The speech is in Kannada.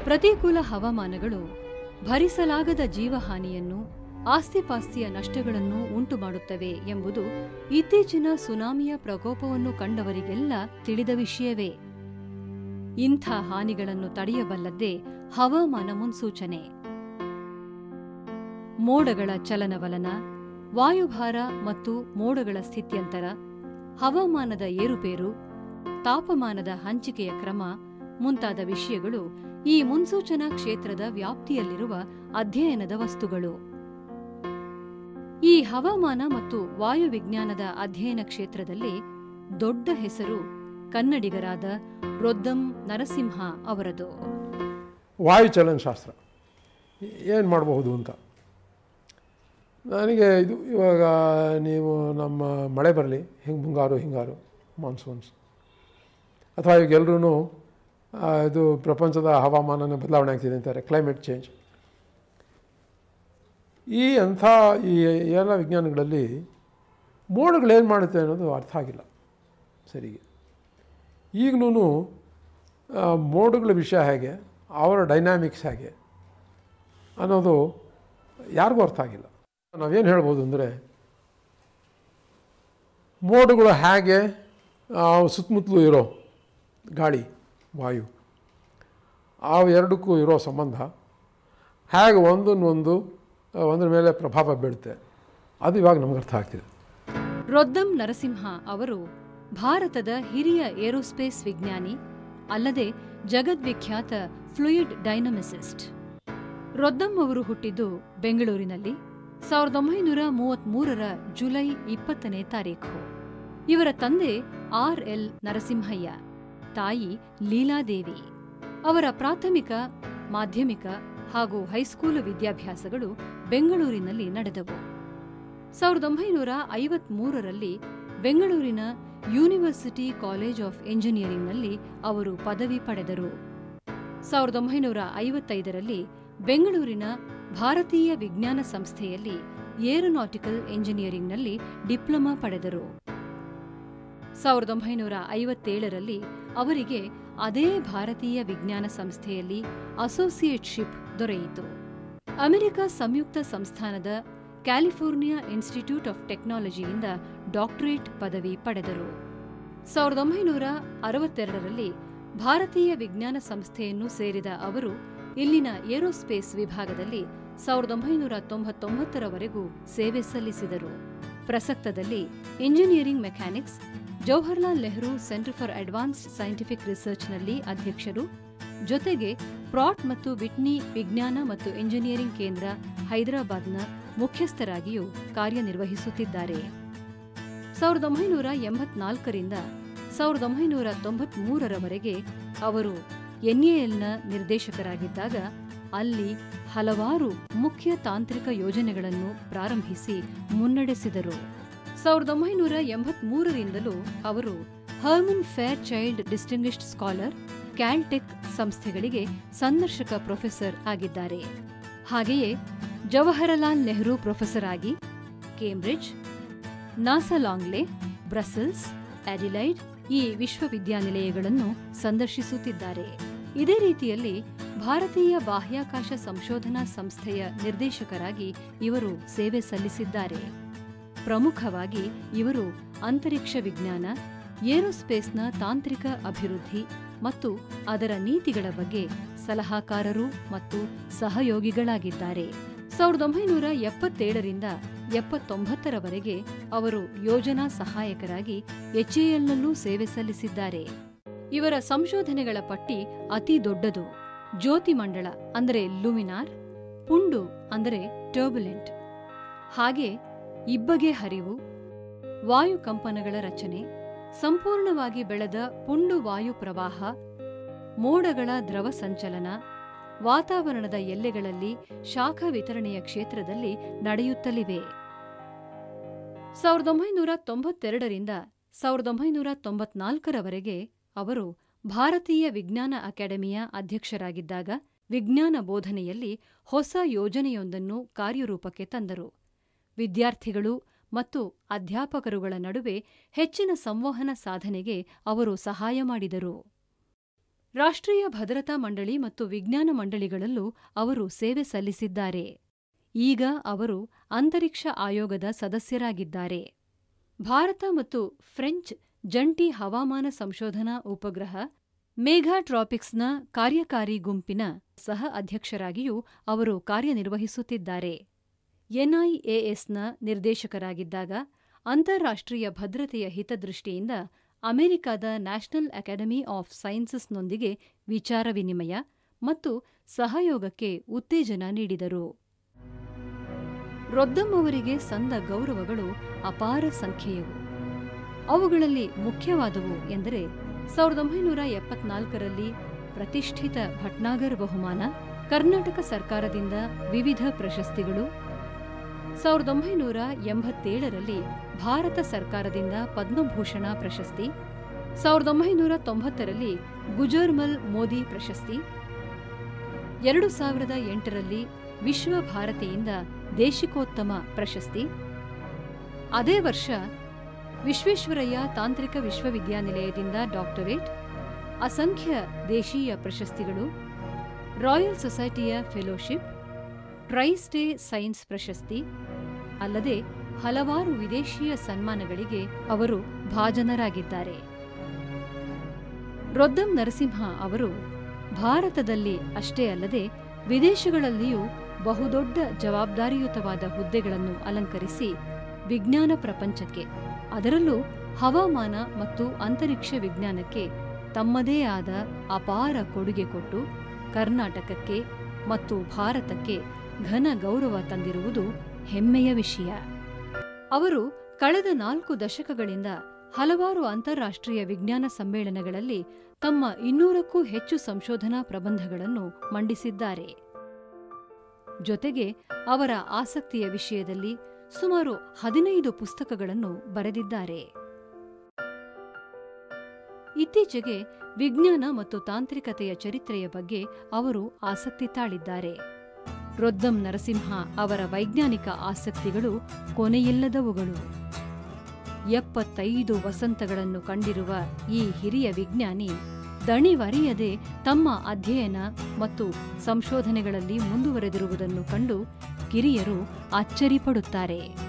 ಪ್ರತಿಕೂಲ ಹವಾಮಾನಗಳು ಭರಿಸಲಾಗದ ಜೀವಹಾನಿಯನ್ನು ಆಸ್ತಿಪಾಸ್ತಿಯ ನಷ್ಟಗಳನ್ನು ಉಂಟುಮಾಡುತ್ತವೆ ಎಂಬುದು ಇತ್ತೀಚಿನ ಸುನಾಮಿಯ ಪ್ರಕೋಪವನ್ನು ಕಂಡವರಿಗೆಲ್ಲ ತಿಳಿದ ವಿಷಯವೇ ಇಂಥ ಹಾನಿಗಳನ್ನು ತಡೆಯಬಲ್ಲದ್ದೇ ಹವಾಮಾನ ಮುನ್ಸೂಚನೆ ಮೋಡಗಳ ಚಲನವಲನ ವಾಯುಭಾರ ಮತ್ತು ಮೋಡಗಳ ಸ್ಥಿತ್ಯಂತರ ಹವಾಮಾನದ ಏರುಪೇರು ತಾಪಮಾನದ ಹಂಚಿಕೆಯ ಕ್ರಮ ಮುಂತಾದ ವಿಷಯಗಳು ಈ ಮುನ್ಸೂಚನಾ ಕ್ಷೇತ್ರದ ವ್ಯಾಪ್ತಿಯಲ್ಲಿರುವ ಅಧ್ಯಯನದ ವಸ್ತುಗಳು ಈ ಹವಾಮಾನ ಮತ್ತು ವಾಯುವಿಜ್ಞಾನದ ಅಧ್ಯಯನ ಕ್ಷೇತ್ರದಲ್ಲಿ ದೊಡ್ಡ ಹೆಸರು ಕನ್ನಡಿಗರಾದ ರೊದ್ದಂ ನರಸಿಂಹ ಅವರದು ವಾಯುಚಲನಶಾಸ್ತ್ರ ಏನು ಮಾಡಬಹುದು ಅಂತ ನನಗೆ ಇದು ಇವಾಗ ನೀವು ನಮ್ಮ ಮಳೆ ಬರಲಿ ಹಿಂಗೆ ಮುಂಗಾರು ಹಿಂಗಾರು ಮಾನ್ಸೂನ್ಸ್ ಅಥವಾ ಈಗ ಎಲ್ಲರೂ ಇದು ಪ್ರಪಂಚದ ಹವಾಮಾನನ ಬದಲಾವಣೆ ಆಗ್ತಿದೆ ಅಂತಾರೆ ಕ್ಲೈಮೇಟ್ ಚೇಂಜ್ ಈ ಅಂಥ ಈ ಎಲ್ಲ ವಿಜ್ಞಾನಗಳಲ್ಲಿ ಮೋಡಗಳೇನು ಮಾಡುತ್ತೆ ಅನ್ನೋದು ಅರ್ಥ ಆಗಿಲ್ಲ ಸರಿಗೆ ಈಗಲೂ ಮೋಡಗಳ ವಿಷಯ ಹೇಗೆ ಅವರ ಡೈನಾಮಿಕ್ಸ್ ಹೇಗೆ ಅನ್ನೋದು ಯಾರಿಗೂ ಅರ್ಥ ಆಗಿಲ್ಲ ನಾವೇನು ಹೇಳ್ಬೋದು ಅಂದರೆ ಮೋಡಗಳು ಹೇಗೆ ಆ ಸುತ್ತಮುತ್ತಲೂ ಇರೋ ಗಾಳಿ ವಾಯು ಆ ಎರಡಕ್ಕೂ ಇರೋ ಸಂಬಂಧ ಹೇಗೆ ಒಂದನ್ನೊಂದು ಒಂದರ ಮೇಲೆ ಪ್ರಭಾವ ಬೀಳುತ್ತೆ ಅದು ಇವಾಗ ನಮ್ಗೆ ಅರ್ಥ ಆಗ್ತಿದೆ ರೊದ್ದಂ ನರಸಿಂಹ ಅವರು ಭಾರತದ ಹಿರಿಯ ಏರೋಸ್ಪೇಸ್ ವಿಜ್ಞಾನಿ ಅಲ್ಲದೆ ಜಗದ್ವಿಖ್ಯಾತ ಫ್ಲೂಯಿಡ್ ಡೈನಮಿಸಿಸ್ಟ್ ರೊದ್ದಂ ಅವರು ಹುಟ್ಟಿದ್ದು ಬೆಂಗಳೂರಿನಲ್ಲಿ ಸಾವಿರದ ಒಂಬೈನೂರ ಮೂವತ್ಮೂರರ ಜುಲೈ ಇಪ್ಪತ್ತನೇ ತಾರೀಖು ಇವರ ತಂದೆ ಆರ್ ಎಲ್ ನರಸಿಂಹಯ್ಯ ತಾಯಿ ಲೀಲಾದೇವಿ ಅವರ ಪ್ರಾಥಮಿಕ ಮಾಧ್ಯಮಿಕ ಹಾಗೂ ಹೈಸ್ಕೂಲು ವಿದ್ಯಾಭ್ಯಾಸಗಳು ಬೆಂಗಳೂರಿನಲ್ಲಿ ನಡೆದವು ಸಾವಿರದ ಒಂಬೈನೂರ ಐವತ್ಮೂರರಲ್ಲಿ ಬೆಂಗಳೂರಿನ ಯೂನಿವರ್ಸಿಟಿ ಕಾಲೇಜ್ ಆಫ್ ಎಂಜಿನಿಯರಿಂಗ್ನಲ್ಲಿ ಅವರು ಪದವಿ ಪಡೆದರು ಸಾವಿರದ ಒಂಬೈನೂರ ಐವತ್ತೈದರಲ್ಲಿ ಬೆಂಗಳೂರಿನ ಭಾರತೀಯ ವಿಜ್ಞಾನ ಸಂಸ್ಥೆಯಲ್ಲಿ ಏರೋನಾಟಿಕಲ್ ಎಂಜಿನಿಯರಿಂಗ್ನಲ್ಲಿ ಡಿಪ್ಲೊಮಾ ಪಡೆದರು ಸಾವಿರದ ಒಂಬೈನೂರ ಐವತ್ತೇಳರಲ್ಲಿ ಅವರಿಗೆ ಅದೇ ಭಾರತೀಯ ವಿಜ್ಞಾನ ಸಂಸ್ಥೆಯಲ್ಲಿ ಅಸೋಸಿಯೇಟ್ಶಿಪ್ ದೊರೆಯಿತು ಅಮೆರಿಕ ಸಂಯುಕ್ತ ಸಂಸ್ಥಾನದ ಕ್ಯಾಲಿಫೋರ್ನಿಯಾ ಇನ್ಸ್ಟಿಟ್ಯೂಟ್ ಆಫ್ ಟೆಕ್ನಾಲಜಿಯಿಂದ ಡಾಕ್ಟರೇಟ್ ಪದವಿ ಪಡೆದರು ಸಾವಿರದ ಒಂಬೈನೂರ ಅರವತ್ತೆರಡರಲ್ಲಿ ಭಾರತೀಯ ವಿಜ್ಞಾನ ಸಂಸ್ಥೆಯನ್ನು ಸೇರಿದ ಅವರು ಇಲ್ಲಿನ ಏರೋಸ್ಪೇಸ್ ವಿಭಾಗದಲ್ಲಿ ಸಾವಿರದ ಒಂಬೈನೂರ ತೊಂಬತ್ತೊಂಬತ್ತರವರೆಗೂ ಸೇವೆ ಸಲ್ಲಿಸಿದರು ಪ್ರಸಕ್ತದಲ್ಲಿ engineering mechanics Jawaharlal Nehru centre for advanced scientific ರಿಸರ್ಚ್ನಲ್ಲಿ ಅಧ್ಯಕ್ಷರು ಜೊತೆಗೆ ಪ್ರಾಟ್ ಮತ್ತು ವಿಟ್ನಿ ವಿಜ್ಞಾನ ಮತ್ತು ಇಂಜಿನಿಯರಿಂಗ್ ಕೇಂದ್ರ ಹೈದರಾಬಾದ್ನ ಮುಖ್ಯಸ್ಥರಾಗಿಯೂ ಕಾರ್ಯನಿರ್ವಹಿಸುತ್ತಿದ್ದಾರೆ ಸಾವಿರದ ಒಂಬೈನೂರ ಎಂಬತ್ನಾಲ್ಕರಿಂದ ಸಾವಿರದ ಒಂಬೈನೂರ ತೊಂಬತ್ಮೂರರವರೆಗೆ ಅವರು ಎನ್ಎಎಲ್ನ ನಿರ್ದೇಶಕರಾಗಿದ್ದಾಗ ಅಲ್ಲಿ ಹಲವಾರು ಮುಖ್ಯ ತಾಂತ್ರಿಕ ಯೋಜನೆಗಳನ್ನು ಪ್ರಾರಂಭಿಸಿ ಮುನ್ನಡೆಸಿದರು ಸಾವಿರದ ಒಂಬೈನೂರ ಎಂಬತ್ಮೂರರಿಂದಲೂ ಅವರು Herman Fairchild distinguished scholar Caltech ಸಂಸ್ಥೆಗಳಿಗೆ ಸಂದರ್ಶಕ ಪ್ರೊಫೆಸರ್ ಆಗಿದ್ದಾರೆ ಹಾಗೆಯೇ ಜವಾಹರಲಾಲ್ ನೆಹರು ಪ್ರೊಫೆಸರ್ ಆಗಿ Cambridge NASA Langley Brussels Adelaide ಈ ವಿಶ್ವವಿದ್ಯಾನಿಲಯಗಳನ್ನು ಸಂದರ್ಶಿಸುತ್ತಿದ್ದಾರೆ ಇದೇ ರೀತಿಯಲ್ಲಿ ಭಾರತೀಯ ಬಾಹ್ಯಾಕಾಶ ಸಂಶೋಧನಾ ಸಂಸ್ಥೆಯ ನಿರ್ದೇಶಕರಾಗಿ ಇವರು ಸೇವೆ ಸಲ್ಲಿಸಿದ್ದಾರೆ ಪ್ರಮುಖವಾಗಿ ಇವರು ಅಂತರಿಕ್ಷ ವಿಜ್ಞಾನ ಏರೋಸ್ಪೇಸ್ನ ತಾಂತ್ರಿಕ ಅಭಿವೃದ್ಧಿ ಮತ್ತು ಅದರ ನೀತಿಗಳ ಬಗ್ಗೆ ಸಲಹಾಕಾರರು ಮತ್ತು ಸಹಯೋಗಿಗಳಾಗಿದ್ದಾರೆ ಸಾವಿರದ ಒಂಬೈನೂರ ಎಪ್ಪತ್ತೇಳರಿಂದ ಎಪ್ಪತ್ತೊಂಬತ್ತರವರೆಗೆ ಅವರು ಯೋಜನಾ ಸಹಾಯಕರಾಗಿ ಎಚ್ಎಎಲ್ನಲ್ಲೂ ಸೇವೆ ಸಲ್ಲಿಸಿದ್ದಾರೆ ಇವರ ಸಂಶೋಧನೆಗಳ ಪಟ್ಟಿ ಅತಿ ದೊಡ್ಡದು ಜ್ಯೋತಿಮಂಡಳ ಅಂದರೆ ಲುಮಿನಾರ್ ಪುಂಡು ಅಂದರೆ ಟರ್ಬುಲೆಂಟ್ ಹಾಗೆ ಇಬ್ಬಗೆ ಹರಿವು ವಾಯುಕಂಪನಗಳ ರಚನೆ ಸಂಪೂರ್ಣವಾಗಿ ಬೆಳೆದ ಪುಂಡು ವಾಯು ಪ್ರವಾಹ ಮೋಡಗಳ ದ್ರವ ಸಂಚಲನ ವಾತಾವರಣದ ಎಲ್ಲೆಗಳಲ್ಲಿ ಶಾಖ ವಿತರಣೆಯ ಕ್ಷೇತ್ರದಲ್ಲಿ ನಡೆಯುತ್ತಲಿವೆ ಸಾವಿರದ ಒಂಬೈನೂರ ತೊಂಬತ್ತೆರಡರಿಂದ ಸಾವಿರದ ಒಂಬೈನೂರ ತೊಂಬತ್ನಾಲ್ಕರವರೆಗೆ ಅವರು ಭಾರತೀಯ ವಿಜ್ಞಾನ ಅಕಾಡೆಮಿಯ ಅಧ್ಯಕ್ಷರಾಗಿದ್ದಾಗ ವಿಜ್ಞಾನ ಬೋಧನೆಯಲ್ಲಿ ಹೊಸ ಯೋಜನೆಯೊಂದನ್ನು ಕಾರ್ಯರೂಪಕ್ಕೆ ತಂದರು ವಿದ್ಯಾರ್ಥಿಗಳು ಮತ್ತು ಅಧ್ಯಾಪಕರುಗಳ ನಡುವೆ ಹೆಚ್ಚಿನ ಸಂವಹನ ಸಾಧನೆಗೆ ಅವರು ಸಹಾಯ ಮಾಡಿದರು ರಾಷ್ಟ್ರೀಯ ಭದ್ರತಾ ಮಂಡಳಿ ಮತ್ತು ವಿಜ್ಞಾನ ಮಂಡಳಿಗಳಲ್ಲೂ ಅವರು ಸೇವೆ ಸಲ್ಲಿಸಿದ್ದಾರೆ ಈಗ ಅವರು ಅಂತರಿಕ್ಷ ಆಯೋಗದ ಸದಸ್ಯರಾಗಿದ್ದಾರೆ ಭಾರತ ಮತ್ತು ಫ್ರೆಂಚ್ ಜಂಟಿ ಹವಾಮಾನ ಸಂಶೋಧನಾ ಉಪಗ್ರಹ ಮೇಘಾಟ್ರಾಪಿಕ್ಸ್ನ ಕಾರ್ಯಕಾರಿ ಗುಂಪಿನ ಸಹ ಅಧ್ಯಕ್ಷರಾಗಿಯೂ ಅವರು ಕಾರ್ಯನಿರ್ವಹಿಸುತ್ತಿದ್ದಾರೆ ಎನ್ಐಎಎಸ್ನ ನಿರ್ದೇಶಕರಾಗಿದ್ದಾಗ ಅಂತಾರಾಷ್ಟ್ರೀಯ ಭದ್ರತೆಯ ಹಿತದೃಷ್ಟಿಯಿಂದ ಅಮೆರಿಕದ ನ್ಯಾಷನಲ್ ಅಕಾಡೆಮಿ ಆಫ್ ಸೈನ್ಸಸ್ನೊಂದಿಗೆ ವಿಚಾರ ವಿನಿಮಯ ಮತ್ತು ಸಹಯೋಗಕ್ಕೆ ಉತ್ತೇಜನ ನೀಡಿದರು ರೊದ್ದಂ ಅವರಿಗೆ ಸಂದ ಗೌರವಗಳು ಅಪಾರ ಸಂಖ್ಯೆಯವು ಅವುಗಳಲ್ಲಿ ಮುಖ್ಯವಾದವು ಎಂದರೆ ಸಾವಿರದ ಒಂಬೈನೂರ ಎಪ್ಪತ್ನಾಲ್ಕರಲ್ಲಿ ಪ್ರತಿಷ್ಠಿತ ಭಟ್ನಾಗರ್ ಬಹುಮಾನ ಕರ್ನಾಟಕ ಸರ್ಕಾರದಿಂದ ವಿವಿಧ ಪ್ರಶಸ್ತಿಗಳು ಸಾವಿರದ ಒಂಬೈನೂರ ಎಂಬತ್ತೇಳರಲ್ಲಿ ಭಾರತ ಸರ್ಕಾರದಿಂದ ಪದ್ಮಭೂಷಣ ಪ್ರಶಸ್ತಿ ಸಾವಿರದ ಒಂಬೈನೂರ ತೊಂಬತ್ತರಲ್ಲಿ ಗುಜರ್ಮಲ್ ಮೋದಿ ಪ್ರಶಸ್ತಿ ಎರಡು ಸಾವಿರದ ಎಂಟರಲ್ಲಿ ವಿಶ್ವ ಭಾರತಿಯಿಂದ ದೇಶಿಕೋತ್ತಮ ಪ್ರಶಸ್ತಿ ಅದೇ ವರ್ಷ ವಿಶ್ವೇಶ್ವರಯ್ಯ ತಾಂತ್ರಿಕ ವಿಶ್ವವಿದ್ಯಾನಿಲಯದಿಂದ ಡಾಕ್ಟರೇಟ್ ಅಸಂಖ್ಯ ದೇಶೀಯ ಪ್ರಶಸ್ತಿಗಳು ರಾಯಲ್ ಸೊಸೈಟಿಯ ಫೆಲೋಶಿಪ್ ಟ್ರೈಸ್ ಡೇ ಸೈನ್ಸ್ ಪ್ರಶಸ್ತಿ ಅಲ್ಲದೆ ಹಲವಾರು ವಿದೇಶೀಯ ಸನ್ಮಾನಗಳಿಗೆ ಅವರು ಭಾಜನರಾಗಿದ್ದಾರೆ ರೊದ್ದಂ ನರಸಿಂಹ ಅವರು ಭಾರತದಲ್ಲಿ ಅಷ್ಟೇ ಅಲ್ಲದೆ ವಿದೇಶಗಳಲ್ಲಿಯೂ ಬಹುದೊಡ್ಡ ಜವಾಬ್ದಾರಿಯುತವಾದ ಹುದ್ದೆಗಳನ್ನು ಅಲಂಕರಿಸಿ ವಿಜ್ಞಾನ ಪ್ರಪಂಚಕ್ಕೆ ಅದರಲ್ಲೂ ಹವಾಮಾನ ಮತ್ತು ಅಂತರಿಕ್ಷ ವಿಜ್ಞಾನಕ್ಕೆ ತಮ್ಮದೇ ಆದ ಅಪಾರ ಕೊಡುಗೆ ಕೊಟ್ಟು ಕರ್ನಾಟಕಕ್ಕೆ ಮತ್ತು ಭಾರತಕ್ಕೆ ಘನ ಗೌರವ ತಂದಿರುವುದು ಹೆಮ್ಮೆಯ ವಿಷಯ ಅವರು ಕಳೆದ ನಾಲ್ಕು ದಶಕಗಳಿಂದ ಹಲವಾರು ಅಂತಾರಾಷ್ಟ್ರೀಯ ವಿಜ್ಞಾನ ಸಮ್ಮೇಳನಗಳಲ್ಲಿ ತಮ್ಮ ಇನ್ನೂರಕ್ಕೂ ಹೆಚ್ಚು ಸಂಶೋಧನಾ ಪ್ರಬಂಧಗಳನ್ನು ಮಂಡಿಸಿದ್ದಾರೆ ಜೊತೆಗೆ ಅವರ ಆಸಕ್ತಿಯ ವಿಷಯದಲ್ಲಿ ಸುಮಾರು ಹದಿನೈದು ಪುಸ್ತಕಗಳನ್ನು ಬರೆದಿದ್ದಾರೆ ಇತ್ತೀಚೆಗೆ ವಿಜ್ಞಾನ ಮತ್ತು ತಾಂತ್ರಿಕತೆಯ ಚರಿತ್ರೆಯ ಬಗ್ಗೆ ಅವರು ಆಸಕ್ತಿ ತಾಳಿದ್ದಾರೆ ರೊದ್ದಂ ನರಸಿಂಹ ಅವರ ವೈಜ್ಞಾನಿಕ ಆಸಕ್ತಿಗಳು ಕೊನೆಯಿಲ್ಲದವುಗಳು ಎಪ್ಪತ್ತೈದು ವಸಂತಗಳನ್ನು ಕಂಡಿರುವ ಈ ಹಿರಿಯ ವಿಜ್ಞಾನಿ ದಣಿವರಿಯದೆ ತಮ್ಮ ಅಧ್ಯಯನ ಮತ್ತು ಸಂಶೋಧನೆಗಳಲ್ಲಿ ಮುಂದುವರೆದಿರುವುದನ್ನು ಕಂಡು ಕಿರಿಯರು ಅಚ್ಚರಿಪಡುತ್ತಾರೆ